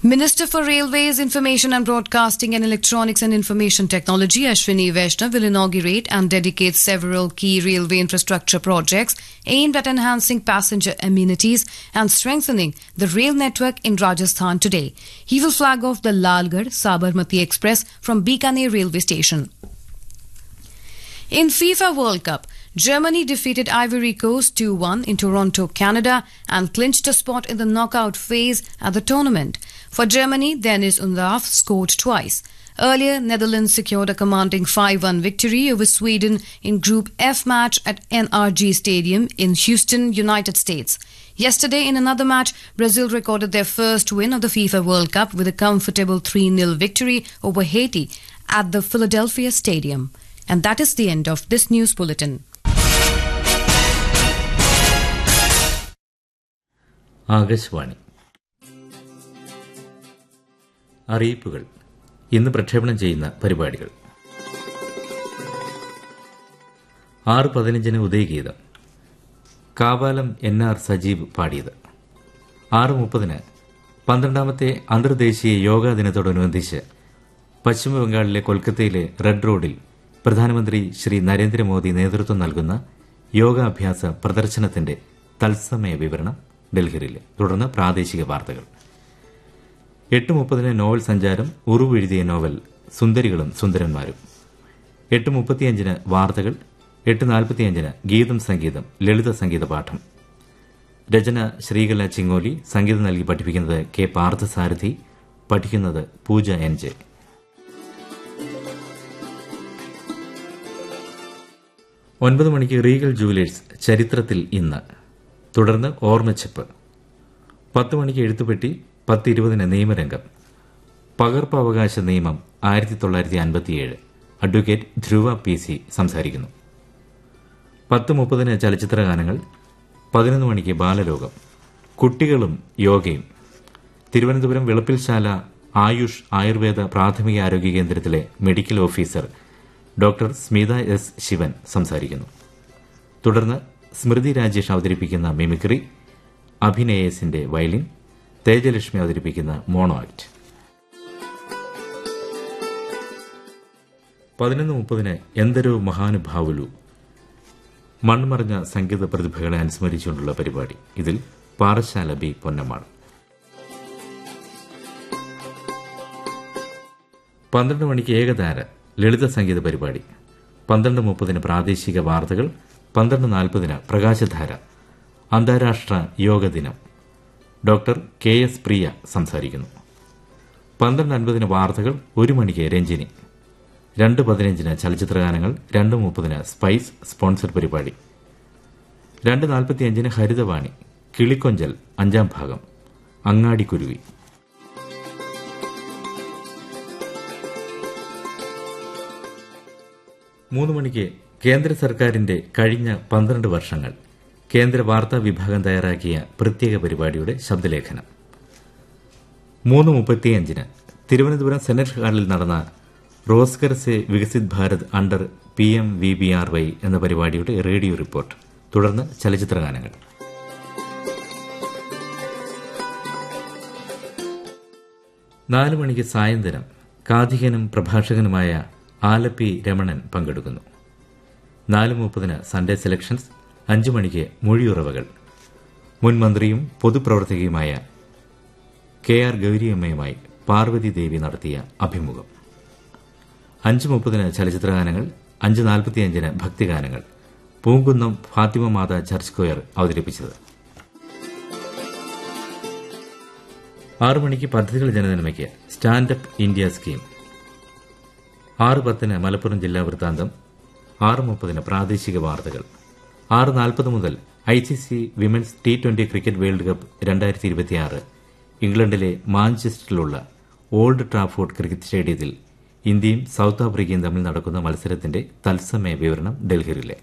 Minister for Railways, Information and Broadcasting and Electronics and Information Technology, Ashwini Vaishnav, will inaugurate and dedicate several key railway infrastructure projects aimed at enhancing passenger amenities and strengthening the rail network in Rajasthan today. He will flag off the Lalgarh Sabarmati Express from Bikaner railway station. In FIFA World Cup, Germany defeated Ivory Coast 2 1 in Toronto, Canada, and clinched a spot in the knockout phase at the tournament. For Germany, Dennis Undav scored twice. Earlier, Netherlands secured a commanding 5 1 victory over Sweden in Group F match at NRG Stadium in Houston, United States. Yesterday, in another match, Brazil recorded their first win of the FIFA World Cup with a comfortable 3 0 victory over Haiti at the Philadelphia Stadium. And that is the end of this news bulletin. Akashvani അറിയിപ്പുകൾ ഇന്ന് പ്രക്ഷേപണം ചെയ്യുന്ന പരിപാടികൾ ആറ് പതിനഞ്ചിന് ഉദയഗീതം Kavalam N R Sajeev പാടിയത് ആറ് മുപ്പതിന് പന്ത്രണ്ടാമത്തെ അന്തർദേശീയ യോഗാ ദിനത്തോടനുബന്ധിച്ച് പശ്ചിമബംഗാളിലെ കൊൽക്കത്തയിലെ റെഡ് റോഡിൽ പ്രധാനമന്ത്രി ശ്രീ നരേന്ദ്രമോദി നേതൃത്വം നൽകുന്ന യോഗാഭ്യാസ പ്രദർശനത്തിന്റെ തത്സമയ വിവരണം ഡൽഹിയിലെ തുടർന്ന് പ്രാദേശിക വാർത്തകൾ എട്ട് മുപ്പതിന് നോവൽ സഞ്ചാരം ഉറുവെഴുതിയ നോവൽ സുന്ദരികളും സുന്ദരന്മാരും എട്ട് മുപ്പത്തിയഞ്ചിന് വാർത്തകൾ എട്ട് നാൽപ്പത്തിയഞ്ചിന് ഗീതം സംഗീതം ലളിത സംഗീത പാഠം രചന ശ്രീകല ചിങ്ങോലി സംഗീതം നൽകി പഠിപ്പിക്കുന്നത് കെ പാർത്ഥസാരഥി പഠിക്കുന്നത് പൂജ എൻ ജെ ഒൻപത് മണിക്ക് റീഗൽ ജുവലേഴ്സ് ചരിത്രത്തിൽ ഇന്ന് തുടർന്ന് ഓർമ്മച്ചെപ്പ് പത്ത് മണിക്ക് എഴുത്തുപെട്ടി പത്ത് ഇരുപതിന് നിയമരംഗം പകർപ്പവകാശ നിയമം ആയിരത്തി തൊള്ളായിരത്തി അൻപത്തിയേഴ് അഡ്വക്കേറ്റ് ധ്രുവ പി സി സംസാരിക്കുന്നു പത്ത് മുപ്പതിന് ചലച്ചിത്ര ഗാനങ്ങൾ പതിനൊന്ന് മണിക്ക് ബാലലോകം കുട്ടികളും യോഗയും തിരുവനന്തപുരം വെളുപ്പിൽശാല ആയുഷ് ആയുർവേദ പ്രാഥമിക ആരോഗ്യ കേന്ദ്രത്തിലെ medical officer doctor Smitha S Sivan സംസാരിക്കുന്നു തുടർന്ന് സ്മൃതി രാജേഷ് അവതരിപ്പിക്കുന്ന മിമിക്രി അഭിനയസിന്റെ വയലിൻ തേജലക്ഷ്മി അവതരിപ്പിക്കുന്ന മോണോ ആക്ട് പതിനൊന്ന് മുപ്പതിന് എന്തൊരു മഹാനുഭാവുലു മൺമറഞ്ഞ സംഗീത പ്രതിഭകളെ അനുസ്മരിച്ചുകൊണ്ടുള്ള പരിപാടി ഇതിൽ പാറശാല ബി പൊന്നമ്മാൾ പന്ത്രണ്ട് മണിക്ക് ഏകധാര ലളിത സംഗീത പരിപാടി പന്ത്രണ്ട് മുപ്പതിന് പ്രാദേശിക വാർത്തകൾ പന്ത്രണ്ട് നാൽപ്പതിന് പ്രകാശധാര അന്താരാഷ്ട്ര യോഗ ദിനം ഡോക്ടർ കെ എസ് പ്രിയ സംസാരിക്കുന്നു പന്ത്രണ്ട് അൻപതിന് വാർത്തകൾ ഒരു മണിക്ക് രഞ്ജിനി രണ്ട് പതിനഞ്ചിന് ചലച്ചിത്രഗാനങ്ങൾ രണ്ട് മുപ്പതിന് സ്പൈസ് സ്പോൺസർ പരിപാടി രണ്ട് നാൽപ്പത്തിയഞ്ചിന് ഹരിതവാണി കിളിക്കൊഞ്ചൽ അഞ്ചാം ഭാഗം അങ്ങാടിക്കുരുവി മൂന്ന് മണിക്ക് കേന്ദ്ര സർക്കാരിന്റെ കഴിഞ്ഞ പന്ത്രണ്ട് വർഷങ്ങൾ കേന്ദ്ര വാർത്താ വിഭാഗം തയ്യാറാക്കിയ പ്രത്യേക പരിപാടിയുടെ ശബ്ദലേഖനം മൂന്ന് മുപ്പത്തിയഞ്ചിന് തിരുവനന്തപുരം സെനറ്റ് ഹാളിൽ നടന്ന റോസ്കർ സെ Viksit Bharat under P M V B R Y എന്ന പരിപാടിയുടെ റേഡിയോ റിപ്പോർട്ട് തുടർന്ന് ചലച്ചിത്രഗാനങ്ങൾ നാല് മണിക്ക് സായന്തനം കാഥികനും പ്രഭാഷകനുമായ ആലപ്പി രമണൻ പങ്കെടുക്കുന്നു നാല് മുപ്പതിന് സൺഡേ സെലക്ഷൻസ് അഞ്ചു മണിക്ക് മൊഴിയുറവകൾ മുൻ മന്ത്രിയും പൊതുപ്രവർത്തകയുമായ കെ ആർ ഗൌരിയമ്മയുമായി പാർവതി ദേവി നടത്തിയ അഭിമുഖം അഞ്ച് മുപ്പതിന് ചലച്ചിത്രഗാനങ്ങൾ അഞ്ച് നാൽപ്പത്തിയഞ്ചിന് ഭക്തിഗാനങ്ങൾ Poonkunnam Fatima Matha church square അവതരിപ്പിച്ചത് ആറു മണിക്ക് പദ്ധതികൾ ജനനന്മയ്ക്ക് സ്റ്റാൻഡപ്പ് ഇന്ത്യ സ്കീം ആറ് പത്തിന് മലപ്പുറം ജില്ലാ വൃത്താന്തം ആറ് മുപ്പതിന് പ്രാദേശിക വാർത്തകൾ ആറ് നാൽപ്പത് മുതൽ I C C women's T twenty cricket world cup രണ്ടായിരത്തി ഇരുപത്തിയാറ് ഇംഗ്ലണ്ടിലെ മാഞ്ചസ്റ്ററിലുള്ള ഓൾഡ് ട്രാഫോർഡ് ക്രിക്കറ്റ് സ്റ്റേഡിയത്തിൽ ഇന്ത്യയും സൌത്ത് ആഫ്രിക്കയും തമ്മിൽ നടക്കുന്ന മത്സരത്തിന്റെ തത്സമയ വിവരണം ഡൽഹിയിലെ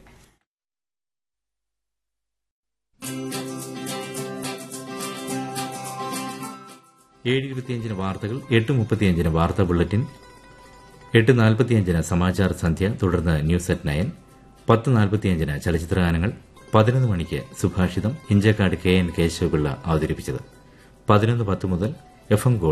ഏഴ് ഇരുപത്തിയഞ്ചിന് വാർത്തകൾ എട്ട് മുപ്പത്തിയഞ്ചിന് വാർത്താ ബുള്ളറ്റിൻ എട്ട് നാൽപ്പത്തിയഞ്ചിന് സമാചാർ സന്ധ്യ തുടർന്ന് ന്യൂസ് അറ്റ് നയൻ പത്ത് നാൽപ്പത്തിയഞ്ചിന് ചലച്ചിത്രഗാനങ്ങൾ പതിനൊന്ന് മണിക്ക് സുഭാഷിതം ഇഞ്ചക്കാട് കെ എൻ കേശവപിള്ള അവതരിപ്പിച്ചത് പതിനൊന്ന് പത്ത് മുതൽ എഫ് എം ഗോൾഡ്